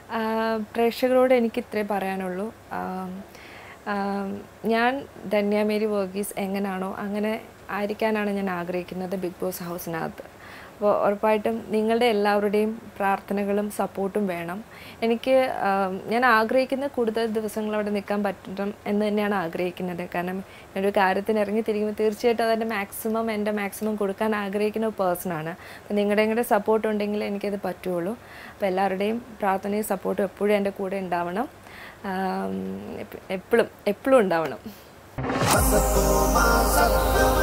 ആ, പ്രേക്ഷകരോട് എനിക്ക് ഇത്രേ പറയാനുള്ളൂ ആം, ആം, ഞാൻ ധന്യമേരി വർഗീസ് എങ്ങനെയാണോ അങ്ങനെ ആയിരിക്കാനാണ് ഞാൻ ആഗ്രഹിക്കുന്നത് ബിഗ് ബോസ് ഹൗസിനകത്ത് അപ്പോൾ ഉറപ്പായിട്ടും നിങ്ങളുടെ എല്ലാവരുടെയും പ്രാർത്ഥനകളും സപ്പോർട്ടും വേണം എനിക്ക് ആം, ഞാൻ ആഗ്രഹിക്കുന്ന കൂടുതൽ ദിവസങ്ങൾ അവിടെ നിൽക്കാൻ പറ്റണം എന്ന് തന്നെയാണ് ആഗ്രഹിക്കുന്നത് കാരണം ഒരു കാര്യത്തിന് ഇറങ്ങി തിരിക്കുമ്പോൾ തീർച്ചയായിട്ടും അതിൻ്റെ മാക്സിമം എൻ്റെ മാക്സിമം കൊടുക്കാൻ ആഗ്രഹിക്കുന്ന ഒരു പേഴ്സണാണ് അപ്പോൾ നിങ്ങളുടെ കൂടെ സപ്പോർട്ട് ഉണ്ടെങ്കിൽ എനിക്കത് പറ്റുള്ളൂ അപ്പോൾ എല്ലാവരുടെയും പ്രാർത്ഥനയും സപ്പോർട്ടും എപ്പോഴും എൻ്റെ കൂടെ ഉണ്ടാവണം എപ്പോഴും എപ്പോഴും ഉണ്ടാവണം സത്വമാ സത്വമാ